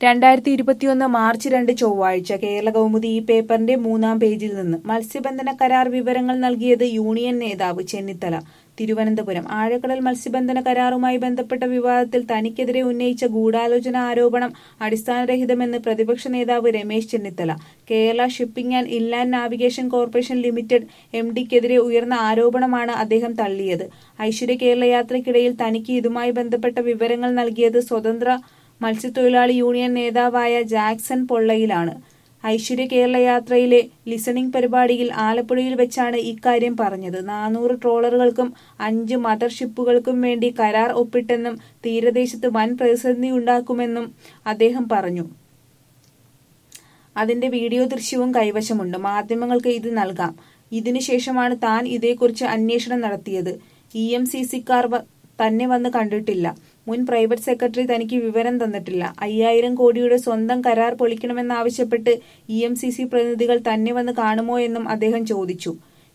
രണ്ടായിരത്തി ഇരുപത്തിയൊന്ന് മാർച്ച് രണ്ട് ചൊവ്വാഴ്ച കേരള കൗമുദി ഈ പേപ്പറിന്റെ മൂന്നാം പേജിൽ നിന്ന് മത്സ്യബന്ധന കരാർ വിവരങ്ങൾ നൽകിയത് യൂണിയൻ നേതാവ് ചെന്നിത്തല തിരുവനന്തപുരം ആഴക്കടൽ മത്സ്യബന്ധന കരാറുമായി ബന്ധപ്പെട്ട വിവാദത്തിൽ തനിക്കെതിരെ ഉന്നയിച്ച ഗൂഢാലോചന ആരോപണം അടിസ്ഥാനരഹിതമെന്ന് പ്രതിപക്ഷ നേതാവ് Ramesh Chennithala Kerala shipping and inland navigation corporation limited M ഡിക്കെതിരെ ഉയർന്ന ആരോപണമാണ് അദ്ദേഹം തള്ളിയത് ഐശ്വര്യ കേരള യാത്രയ്ക്കിടയിൽ തനിക്ക് ഇതുമായി ബന്ധപ്പെട്ട വിവരങ്ങൾ നൽകിയത് സ്വതന്ത്ര മത്സ്യത്തൊഴിലാളി യൂണിയൻ നേതാവായ ജാക്സൺ പൊള്ളയിലാണ് ഐശ്വര്യ കേരള യാത്രയിലെ ലിസണിംഗ് പരിപാടിയിൽ ആലപ്പുഴയിൽ വെച്ചാണ് ഇക്കാര്യം പറഞ്ഞത് നാനൂറ് ട്രോളറുകൾക്കും അഞ്ച് മദർ ഷിപ്പുകൾക്കും വേണ്ടി കരാർ ഒപ്പിട്ടെന്നും തീരദേശത്ത് വൻ പ്രതിസന്ധി ഉണ്ടാക്കുമെന്നും അദ്ദേഹം പറഞ്ഞു അതിന്റെ വീഡിയോ ദൃശ്യവും കൈവശമുണ്ട് മാധ്യമങ്ങൾക്ക് ഇത് നൽകാം ഇതിനുശേഷമാണ് താൻ ഇതേക്കുറിച്ച് അന്വേഷണം നടത്തിയത് ഇ എം സി സിക്കാർ തന്നെ വന്ന് കണ്ടിട്ടില്ല മുൻ പ്രൈവറ്റ് സെക്രട്ടറി തനിക്ക് വിവരം തന്നിട്ടില്ല അയ്യായിരം കോടിയുടെ സ്വന്തം കരാർ പൊളിക്കണമെന്നാവശ്യപ്പെട്ട് ഇ എം സി സി പ്രതിനിധികൾ തന്നെ വന്ന് കാണുമോ എന്നും അദ്ദേഹം ചോദിച്ചു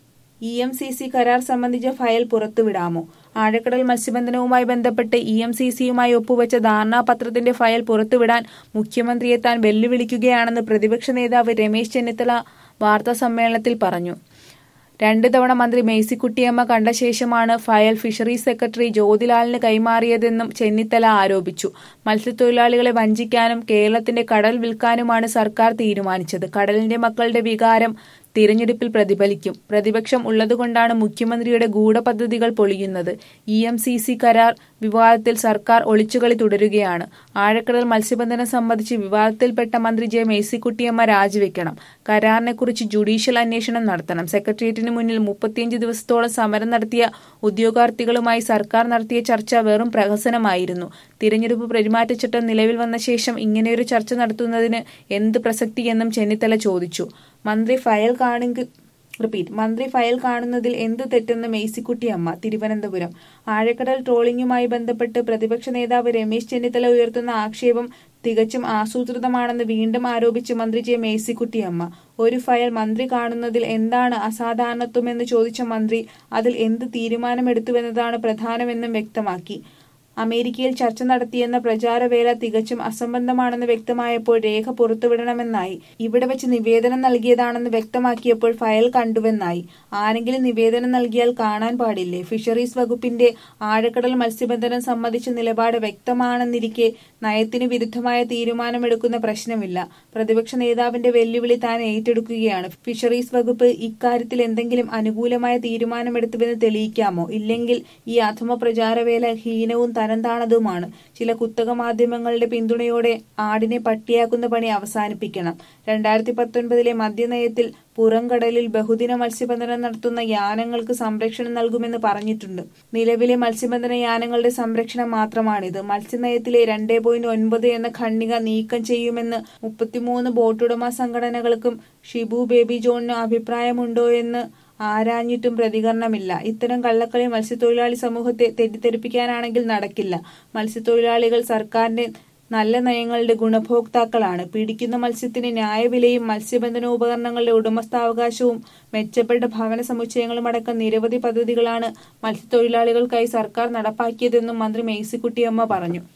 ഇ എം സി സി കരാർ സംബന്ധിച്ച ഫയൽ പുറത്തുവിടാമോ ആഴക്കടൽ മത്സ്യബന്ധനവുമായി ബന്ധപ്പെട്ട് ഇ എം സി സിയുമായി ഒപ്പുവെച്ച ധാരണാപത്രത്തിന്റെ ഫയൽ പുറത്തുവിടാൻ മുഖ്യമന്ത്രിയെ താൻ വെല്ലുവിളിക്കുകയാണെന്ന് പ്രതിപക്ഷ നേതാവ് രമേശ് ചെന്നിത്തല വാർത്താ സമ്മേളനത്തിൽ പറഞ്ഞു രണ്ട് തവണ മന്ത്രി മേഴ്സിക്കുട്ടിയമ്മ കണ്ട ശേഷമാണ് ഫയൽ ഫിഷറീസ് സെക്രട്ടറി ജ്യോതിലാലിന് കൈമാറിയതെന്നും ചെന്നിത്തല ആരോപിച്ചു മത്സ്യത്തൊഴിലാളികളെ വഞ്ചിക്കാനും കേരളത്തിന്റെ കടൽ വിൽക്കാനുമാണ് സർക്കാർ തീരുമാനിച്ചത് കടലിന്റെ മക്കളുടെ വികാരം തിരഞ്ഞെടുപ്പിൽ പ്രതിഫലിക്കും പ്രതിപക്ഷം ഉള്ളതുകൊണ്ടാണ് മുഖ്യമന്ത്രിയുടെ ഗൂഢപദ്ധതികൾ പൊളിയുന്നത് ഇ എം സി സി കരാർ വിവാദത്തിൽ സർക്കാർ ഒളിച്ചുകളി തുടരുകയാണ് ആഴക്കടൽ മത്സ്യബന്ധനം സംബന്ധിച്ച് വിവാദത്തിൽപ്പെട്ട മന്ത്രി ജെ മേഴ്സിക്കുട്ടിയമ്മ രാജിവെക്കണം കരാറിനെക്കുറിച്ച് ജുഡീഷ്യൽ അന്വേഷണം നടത്തണം സെക്രട്ടേറിയറ്റിന് മുന്നിൽ മുപ്പത്തിയഞ്ച് ദിവസത്തോളം സമരം നടത്തിയ ഉദ്യോഗാർത്ഥികളുമായി സർക്കാർ നടത്തിയ ചർച്ച വെറും പ്രഹസനമായിരുന്നു തിരഞ്ഞെടുപ്പ് പെരുമാറ്റച്ചട്ടം നിലവിൽ വന്ന ശേഷം ഇങ്ങനെയൊരു ചർച്ച നടത്തുന്നതിന് എന്ത് പ്രസക്തിയെന്നും ചെന്നിത്തല ചോദിച്ചു മന്ത്രി ഫയൽ കാണെങ്കിൽ റിപ്പീറ്റ് മന്ത്രി ഫയൽ കാണുന്നതിൽ എന്ത് തെറ്റെന്ന് മേഴ്സിക്കുട്ടി അമ്മ തിരുവനന്തപുരം ആഴക്കടൽ ട്രോളിംഗുമായി ബന്ധപ്പെട്ട് പ്രതിപക്ഷ നേതാവ് രമേശ് ചെന്നിത്തല ഉയർത്തുന്ന ആക്ഷേപം തികച്ചും ആസൂത്രിതമാണെന്ന് വീണ്ടും ആരോപിച്ച് മന്ത്രി ജെ മേഴ്സിക്കുട്ടിയമ്മ ഒരു ഫയൽ മന്ത്രി കാണുന്നതിൽ എന്താണ് അസാധാരണത്വമെന്ന് ചോദിച്ച മന്ത്രി അതിൽ എന്ത് തീരുമാനമെടുത്തുവെന്നതാണ് പ്രധാനമെന്നും വ്യക്തമാക്കി അമേരിക്കയിൽ ചർച്ച നടത്തിയെന്ന പ്രചാരവേല തികച്ചും അസംബന്ധമാണെന്ന് വ്യക്തമായപ്പോൾ രേഖ പുറത്തുവിടണമെന്നായി ഇവിടെ വെച്ച് നിവേദനം നൽകിയതാണെന്ന് വ്യക്തമാക്കിയപ്പോൾ ഫയൽ കണ്ടുവെന്നായി ആരെങ്കിലും നിവേദനം നൽകിയാൽ കാണാൻ പാടില്ലേ ഫിഷറീസ് വകുപ്പിന്റെ ആഴക്കടൽ മത്സ്യബന്ധനം സംബന്ധിച്ച നിലപാട് വ്യക്തമാണെന്നിരിക്കെ നയത്തിന് വിരുദ്ധമായ തീരുമാനമെടുക്കുന്ന പ്രശ്നമില്ല പ്രതിപക്ഷ നേതാവിന്റെ വെല്ലുവിളി താൻ ഏറ്റെടുക്കുകയാണ് ഫിഷറീസ് വകുപ്പ് ഇക്കാര്യത്തിൽ എന്തെങ്കിലും അനുകൂലമായ തീരുമാനമെടുത്തുവെന്ന് തെളിയിക്കാമോ ഇല്ലെങ്കിൽ ഈ അധമ പ്രചാരവേല ഹീനവും തരംതാണതുമാണ് ചില കുത്തക മാധ്യമങ്ങളുടെ പിന്തുണയോടെ ആടിനെ പട്ടിയാക്കുന്ന പണി അവസാനിപ്പിക്കണം രണ്ടായിരത്തി പത്തൊൻപതിലെ മദ്യനയത്തിൽ പുറംകടലിൽ ബഹുദിന മത്സ്യബന്ധനം നടത്തുന്ന യാനങ്ങൾക്ക് സംരക്ഷണം നൽകുമെന്ന് പറഞ്ഞിട്ടുണ്ട് നിലവിലെ മത്സ്യബന്ധന യാനങ്ങളുടെ സംരക്ഷണം മാത്രമാണിത് മത്സ്യനയത്തിലെ രണ്ടേ പോയിന്റ് ഒൻപത് എന്ന ഖണ്ഡിക നീക്കം ചെയ്യുമെന്ന് മുപ്പത്തിമൂന്ന് ബോട്ടുടമ സംഘടനകൾക്കും ഷിബു ബേബി ജോണിന് അഭിപ്രായമുണ്ടോ എന്ന് ആരാഞ്ഞിട്ടും പ്രതികരണമില്ല ഇത്തരം കള്ളക്കളി മത്സ്യത്തൊഴിലാളി സമൂഹത്തെ തെറ്റിദ്ധരിപ്പിക്കാനാണെങ്കിൽ നടക്കില്ല മത്സ്യത്തൊഴിലാളികൾ സർക്കാരിന്റെ നല്ല നയങ്ങളുടെ ഗുണഭോക്താക്കളാണ് പിടിക്കുന്ന മത്സ്യത്തിന് ന്യായവിലയും മത്സ്യബന്ധന ഉപകരണങ്ങളുടെ ഉടമസ്ഥാവകാശവും മെച്ചപ്പെട്ട ഭവന സമുച്ചയങ്ങളും അടക്കം നിരവധി പദ്ധതികളാണ് മത്സ്യത്തൊഴിലാളികൾക്കായി സർക്കാർ നടപ്പാക്കിയതെന്നും മന്ത്രി മേഴ്സിക്കുട്ടിയമ്മ പറഞ്ഞു